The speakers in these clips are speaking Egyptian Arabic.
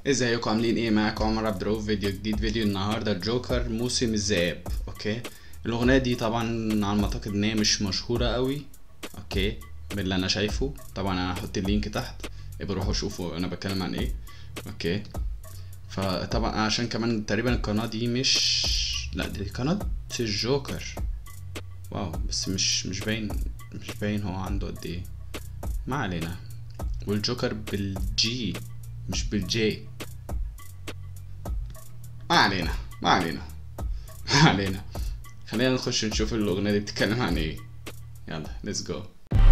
ازيكم عاملين ايه معاكم عمر عبد الرؤوف فيديو جديد فيديو النهارده الجوكر موسم الذئاب اوكي الاغنيه دي طبعا على ما اعتقد ان هي مش مشهوره قوي اوكي باللي انا شايفه طبعا انا هحط اللينك تحت ابقوا روحوا شوفوا انا بتكلم عن ايه اوكي فطبعا عشان كمان تقريبا القناه دي مش لا دي قناه الجوكر واو بس مش مش باين مش باين هو عنده قد ايه ما علينا والجوكر بالجي مش بالجي ما علينا ما علينا ما علينا خلينا نخش نشوف الأغنية دي بتتكلم عن ايه يلا ليتس جو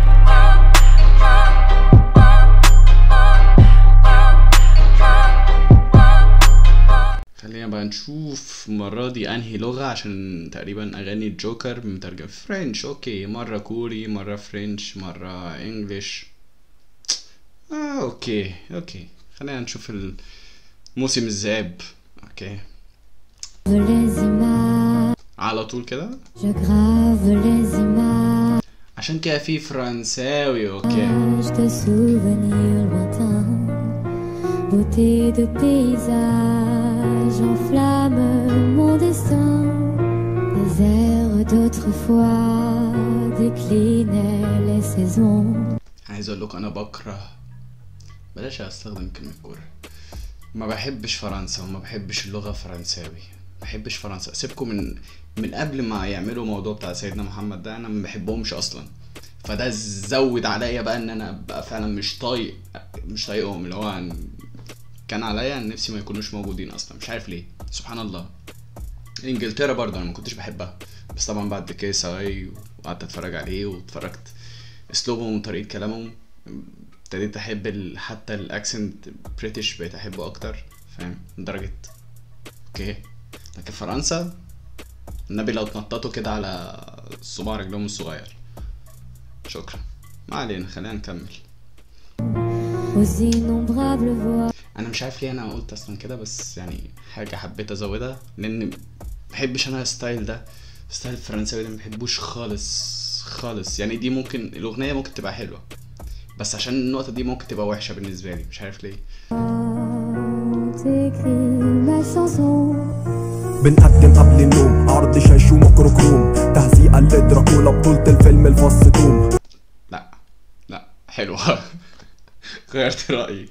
خلينا بقى نشوف المرة دي انهي لغة عشان تقريبا اغاني الجوكر مترجم فرنش اوكي مرة كوري مرة فرنش مرة انجليش آه اوكي اوكي خلينا نشوف موسم الذئاب اوكي les images, على طول كده je grave les images عشان كده في فرنساوي اوكي de souvenirs lointains. Beauté de paysage enflamme mon destin. Les airs d'autrefois déclinaient les saisons. عايز اقول لكم انا بكره بلاش استخدم كلمة كورة ما بحبش فرنسا وما بحبش اللغة الفرنساوي ما بحبش فرنسا سيبكم من من قبل ما يعملوا موضوع بتاع سيدنا محمد ده انا ما بحبهمش اصلا فده زود عليا بقى ان انا ابقى فعلا مش طايق مش طايقهم اللي هو كان عليا ان نفسي ما يكونوش موجودين اصلا مش عارف ليه سبحان الله انجلترا برضه انا ما كنتش بحبها بس طبعا بعد كده سواي وقعدت اتفرج عليه واتفرجت اسلوبهم وطريقه كلامهم ابتديت احب ال... حتى الاكسنت بريتش بقيت احبه اكتر فاهم لدرجه اوكي لكن فرنسا النبي لو اتنططوا كده على صباع رجلهم الصغير شكرا ما علينا خلينا نكمل Aux innombrables voix انا مش عارف ليه انا قلت اصلا كده بس يعني حاجه حبيت ازودها لان بحبش انا الستايل ده الستايل الفرنساوي ده مبحبوش خالص خالص يعني دي ممكن الاغنيه ممكن تبقى حلوه بس عشان النقطه دي ممكن تبقى وحشه بالنسبه لي مش عارف ليه t'écris ma chanson. بنقدم قبل النوم عرض شاش وميكروكروم تهزيئة لدراكولا بطولة الفيلم الفص توم لا لا حلوه غيرت رايي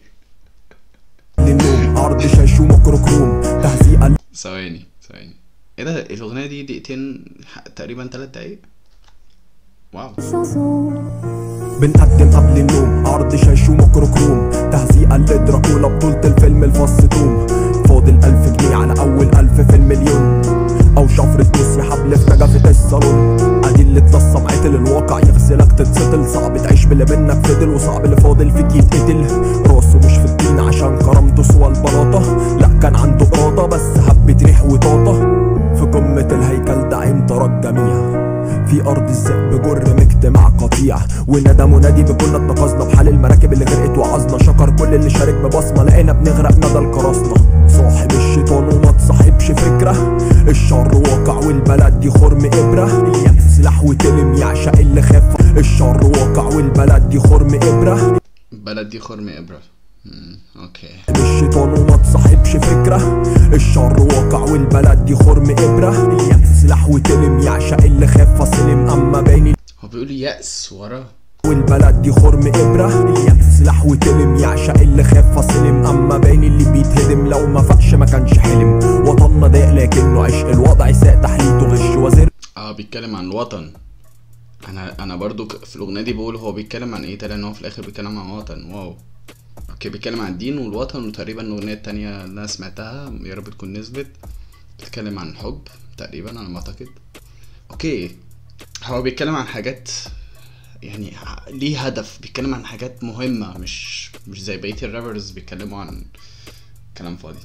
قبل النوم عرض شاش وميكروكروم تهزيئة ثواني ثواني ايه ده الاغنيه دي دقيقتين ح- تقريبا تلات دقايق واو chanson. بنقدم قبل النوم عرض شاش وميكروكروم تهزيئة لدراكولا بطولة الفيلم الفص توم فاضل ألف جنيه على أول ألف في المليون أو شفرة بوس يا حبل في نجفة الصالون أدي اللي اتلصم عتل الواقع يغسلك تتسطل صعب تعيش باللي منك فضل وصعب اللي فاضل فيك يتقتل راسه مش في الطين عشان كرامته سوى البلاطة لا كان عنده إرادة بس حبة ريح وطاطة في قمة الهيكل ده عين ترى الجميع في ارض الذئب جر مجتمع قطيع وندى منادي بكنا اتنقصنا بحال المراكب اللي غرقت وعظنا شكر كل اللي شارك ببصمه لقينا بنغرق ندى القراصنه صاحب الشيطان وما تصاحبش فكره الشر واقع والبلد دي خرم ابره اليأس سلاح وتلم يعشق اللي خاف الشر واقع والبلد دي خرم ابره بلد دي خرم ابره مم، اوكي الشيطان وما تصاحبش فكرة الشر واقع والبلد دي خرم إبرة اليأس سلاح وتلم يعشق اللي خاف فسلم أما باين هو بيقول يأس وراه والبلد دي خرم إبرة اليأس سلاح وتلم يعشق اللي خاف فسلم أما باين اللي بيتهدم لو ما فقش ما كانش حلم وطننا ضاق لكنه عشق الوضع ساء تحليته غش وزير اه بيتكلم عن الوطن انا انا برضو ك- في الاغنيه دي بقول هو بيتكلم عن ايه تاني ان هو في الاخر بيتكلم عن وطن واو اوكي بيتكلم عن الدين والوطن وتقريبا الاغنيه التانية اللي انا سمعتها يا رب تكون نزلت بتتكلم عن الحب تقريبا على ما اعتقد اوكي هو بيتكلم عن حاجات يعني ع- ليه هدف بيتكلم عن حاجات مهمة مش مش زي بقية الرابرز بيتكلموا عن كلام فاضي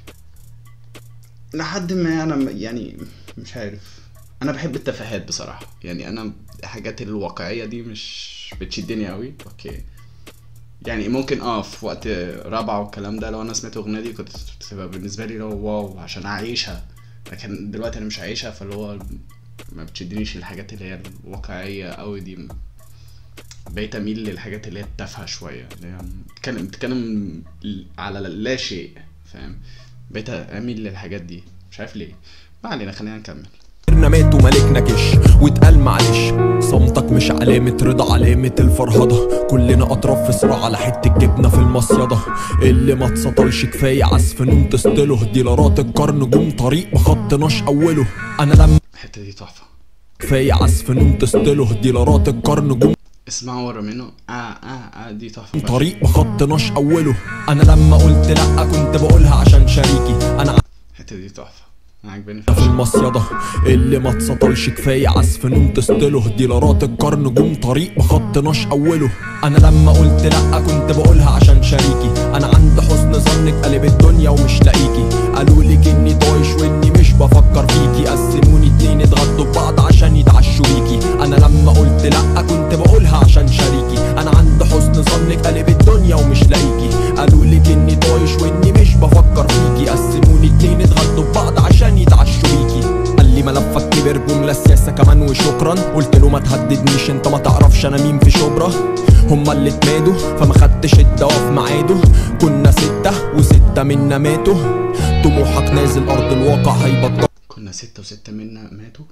لحد ما انا م- يعني مش عارف انا بحب التفاهات بصراحة يعني انا الحاجات الواقعية دي مش بتشدني قوي اوكي يعني ممكن اه في وقت رابعة والكلام ده لو انا سمعت الاغنية دي كنت تبقى بالنسبة لي لو واو عشان اعيشها لكن دلوقتي انا مش عايشها فاللي هو ما بتشدنيش الحاجات اللي هي الواقعية قوي دي بقيت اميل للحاجات اللي هي التافهه شويه اللي هي بتتكلم بتتكلم على لا شيء فاهم بقيت اميل للحاجات دي مش عارف ليه ما علينا خلينا نكمل غيرنا مات وملكنا جيش واتقال معلش صمتك مش علامة رضا علامة الفرهدة كلنا أطراف في صراع على حتة جبنة في المصيدة اللي ما اتسطلش كفاية عزف نوم تستله ديلارات القرن جم طريق مخطناش أوله أنا لما الحته دي تحفه كفاية عزف نوم تستله ديلارات القرن جم اسمعوا ورا منه اه اه اه دي تحفه فشخ. طريق مخطناش أوله أنا لما قلت لأ كنت بقولها عشان شريكي أنا الحته دي تحفه انا عاجباني في فشخ. المصيدة اللي ما اتسطلش كفاية عزف نوم تستله ديلارات القرن جم طريق مخطناش أوله أنا لما قلت لأ كنت بقولها عشان شريكي أنا عند حسن ظنك قلب الدنيا ومش لاقيكي قالوا لك إني طايش وإني مش بفكر فيكي قسموني اتنين اتغدوا ببعض عشان يتعشوا بيكي أنا لما قلت لأ كنت بقولها عشان شريكي أنا عند حسن ظنك قلب الدنيا ومش لاقيكي قالوا لك إني طايش وإني مش بفكر فيكي قسموني اتنين اتغدوا ببعض عشان يتعشوا بيكي قال لي ملفك كبر جملة سياسة كمان وشكرا قلت له ما تهددنيش انت ما تعرفش انا مين في شبرا هما اللي اتمادوا فما خدتش الدواء في ميعاده كنا ستة وستة منا ماتوا طموحك نازل ارض الواقع هيبطل كنا ستة وستة منا ماتوا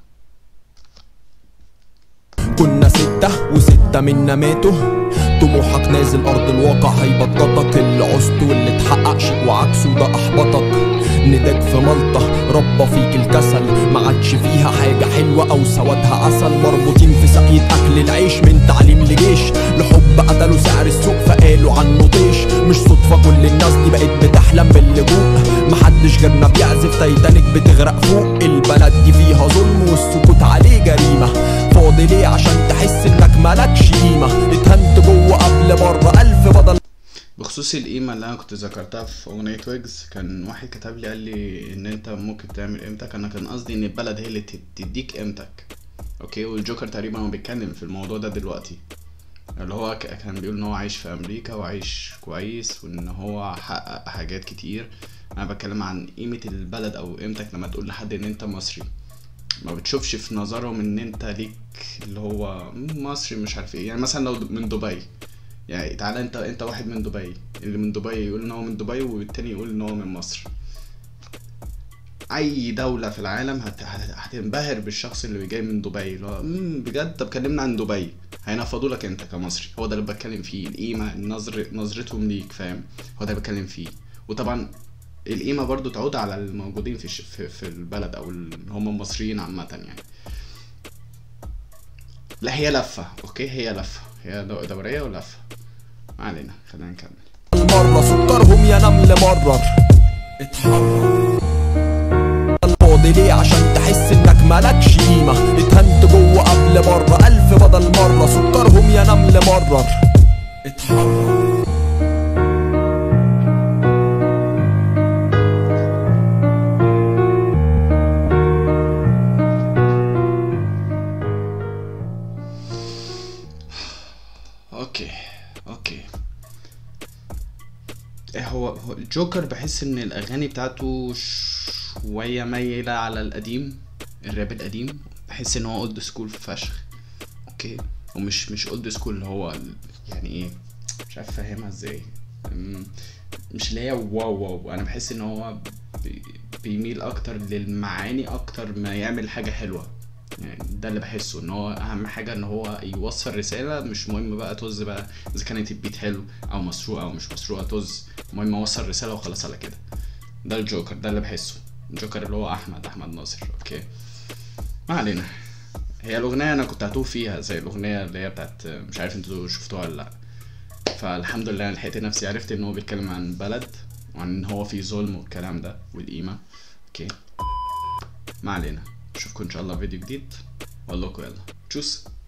كنا ستة وستة منا ماتوا طموحك نازل أرض الواقع هيبططك اللي عوزته واللي اتحقق شيء وعكسه ده أحبطك نداك في ملطة ربى فيك الكسل ما عادش فيها حاجة حلوة أو سوادها عسل مربوطين في سقية أكل العيش من تعليم لجيش لحب قتلوا سعر السوق فقالوا عنه طيش مش صدفة كل الناس دي بقت بتحلم باللجوء محدش غيرنا بيعزف تايتانيك بتغرق فوق البلد دي فيها ظلم والسكوت عليه جريمة فاضي ليه عشان تحس انك مالكش قيمة اتهنت جوه قبل بره ألف بدل بخصوص القيمة اللي أنا كنت ذكرتها في أغنية ويجز كان واحد كتب لي قال لي إن أنت ممكن تعمل قيمتك أنا كان قصدي إن البلد هي اللي تد- تديك قيمتك أوكي والجوكر تقريبا هو بيتكلم في الموضوع ده دلوقتي اللي هو ك- كان بيقول إن هو عايش في أمريكا وعايش كويس وإن هو حقق حاجات كتير أنا بتكلم عن قيمة البلد أو قيمتك لما تقول لحد إن أنت مصري ما بتشوفش في نظرهم ان انت ليك اللي هو مصري مش عارف ايه يعني مثلا لو من دبي يعني تعالى انت انت واحد من دبي اللي من دبي يقول ان هو من دبي والتاني يقول ان هو من مصر اي دولة في العالم هت... هت- هتنبهر بالشخص اللي جاي من دبي اللي هو "أمم، بجد طب كلمنا عن دبي هينفضوا لك انت كمصري هو ده اللي بتكلم فيه القيمة النظر نظرتهم ليك فاهم هو ده اللي بتكلم فيه وطبعا القيمة برضو تعود على الموجودين في, الش... في, في البلد او اللي هم المصريين عامة يعني لا هي لفة اوكي هي لفة هي دو- دورية ولفة ما علينا خلينا نكمل مرة سكرهم يا نمل مرر اتحرر الفاضي ليه عشان تحس انك مالكش قيمة اتهنت جوه قبل بره ألف بدل مرة سكرهم يا نمل مرر اتحرر اوكي اوكي إيه هو هو الجوكر بحس ان الاغاني بتاعته شويه مايله على القديم الراب القديم بحس ان هو اولد سكول فشخ اوكي ومش مش اولد سكول اللي هو ال- يعني ايه مش عارف افهمها ازاي أمم، مش اللي هي واو واو انا بحس ان هو بي- بيميل اكتر للمعاني اكتر ما يعمل حاجه حلوه يعني ده اللي بحسه ان هو اهم حاجه ان هو يوصل رساله مش مهم بقى طز بقى اذا كانت البيت حلو او مسروقه او مش مسروقه طز المهم اوصل رساله وخلاص على كده ده الجوكر ده اللي بحسه الجوكر اللي هو احمد احمد ناصر اوكي ما علينا هي الاغنيه انا كنت هتوه فيها زي الاغنيه اللي هي بتاعت مش عارف انتوا شفتوها ولا لا فالحمد لله أنا لحقت نفسي عرفت ان هو بيتكلم عن بلد وعن ان هو في ظلم والكلام ده والقيمه اوكي ما علينا اشوفكم ان شاء الله في فيديو جديد واقول لكم يلا تشوس